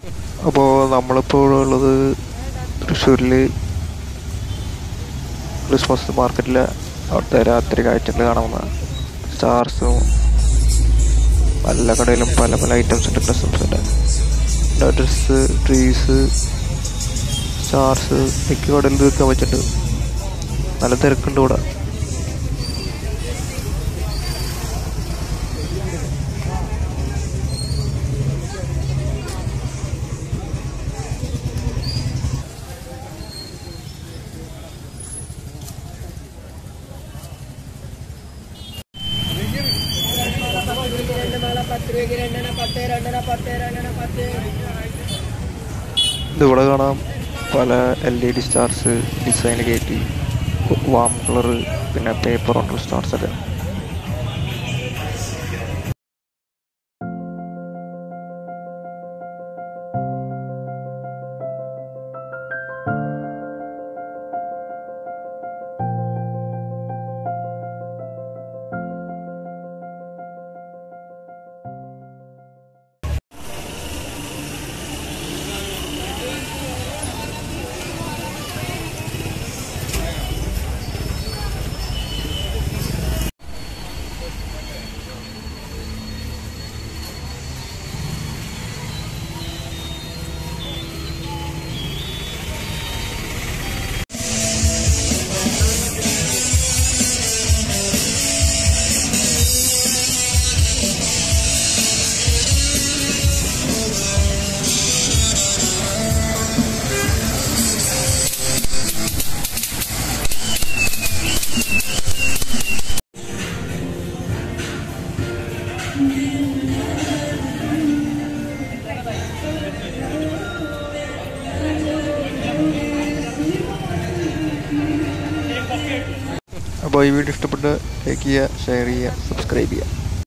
അപ്പോൾ നമ്മളിപ്പോൾ ഉള്ളത് തൃശ്ശൂരിൽ ക്രിസ്മസ് മാർക്കറ്റിൽ അവിടുത്തെ രാത്രി കാഴ്ചകൾ കാണാവുന്ന സ്റ്റാർസും പല കടയിലും പല പല ഐറ്റംസ് ഉണ്ട് ക്രിസ്മസിൻ്റെ ഡ്രസ്സ് ട്രീസ് സ്റ്റാർസ് മിക്ക കടയിൽ തീർക്കാൻ വെച്ചിട്ടുണ്ട് നല്ല തിരക്കുണ്ട് ഇവിടെ ഇതിവിടെ കാണാം പല L E D stars design കയറ്റി വാം കളർ പിന്നെ പേപ്പർ കൊണ്ടുള്ള സ്റ്റാർസ് ഒക്കെ അപ്പോൾ ഈ വീഡിയോ ഇഷ്ടപ്പെട്ട് ലൈക്ക് ചെയ്യുക ഷെയർ ചെയ്യുക സബ്സ്ക്രൈബ് ചെയ്യുക